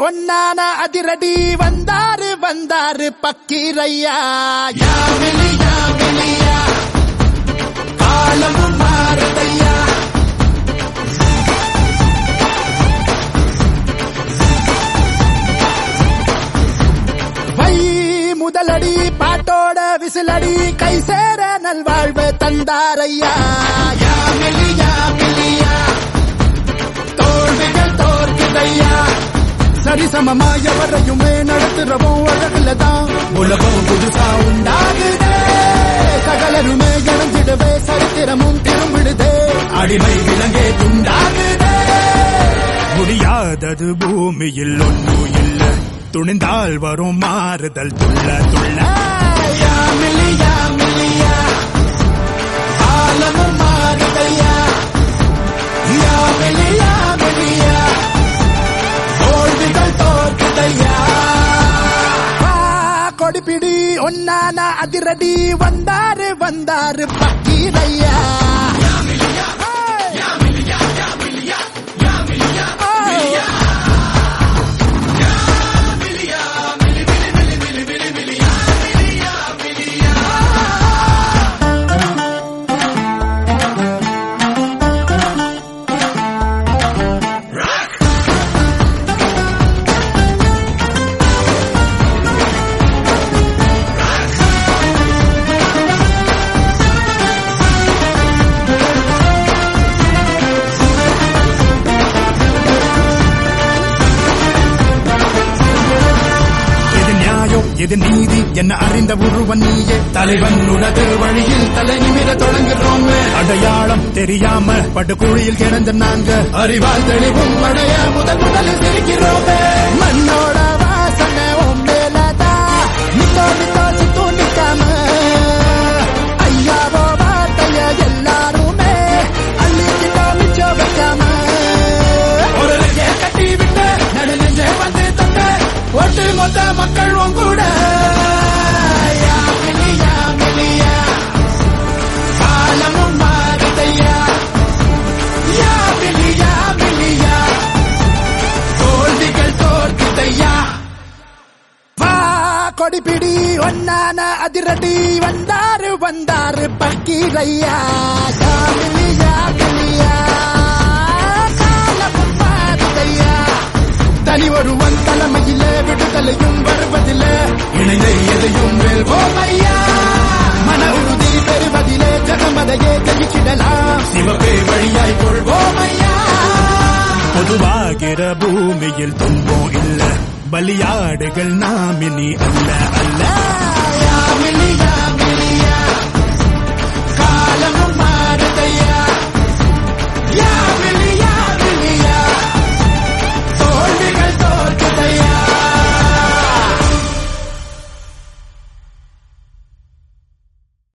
ஒன்னான அதிரடி வந்தாரு வந்தாரு பக்கீரையா யாமிலி யாமிலியா காலமும் மாறுதையா வை முதலடி பாட்டோட விசிலடி கை சேர நல்வாழ்வு தந்தாரையா யாமிலி யாமிலியா தோல்விகள் தோற்குதையா சரிசமமா எவரையுமே நடத்துறவும் அழகுல தான் உலகம் புதுசா உண்டாகுதே சகலருமே இணைஞ்சிடவே சரித்திரமும் திரும்பிடுதே அடிமை விலங்கே துண்டாகுதே முடியாதது பூமியில் ஒன்றும் இல்ல துணிந்தால் வரும் மாறுதல் துள்ள துள்ள யாமிலி யாமிலியா காலமும் மாறுதையா யாமிலி யாமிலியா தோல்விகள் தோற்குதையா வா, கொடிபிடி ஒன்னான அதிரடி வந்தாரு வந்தாரு பக்கீரையா எது நியாயம் எது நீதி என்ன அறிந்த ஒருவன் நீயே தலைவன் உனது வழியில் தலை நிமிர தொடங்குறோம் அடையாளம் தெரியாம படுகுழியில் கிடந்த நாங்க அறிவால் தெளிவும் அடைய முதல் முதலில் சிரிக்கிறோமே மண்ணோட வாசனை உன் மேலதா நித்தோ நித்தோ சித்து நிக்காம ஐயாவோ வார்த்தைய எல்லாருமே அள்ளிக்கிட்டோ மிச்சோ வைக்காம ஒரு ரெக்கை கட்டி விட்டு நடு நெஞ்சே வந்து தொட்ட ஒட்டு மொத்த மக்கள் உன் கூட யாமிலி யாமிலியா காலமும் மாறுதையா யாமிலியா மிலியா தோல்விகள் தோற்குதையா வா கொடிபிடி ஒன்னான அதிரடி வந்தாரு வந்தாரு பக்கீரையா யாமிலியா மிலியா காலமும் மாறுதையா தனி ஒருவன் தலைமையிலே விடுதலையும் வருவதில்லை இணைந்த எதையும் வெல்வோமையா மன உறுதி பெறுவதிலே ஜகமதையே ஜெயிச்சிடலாம் சிவப்பே வழியாய் கொள்வோமையா பொதுவாகிற பூமியில் துன்பம் இல்ல பலியாடுகள் நாமினி அல்ல அல்ல யாமிலியா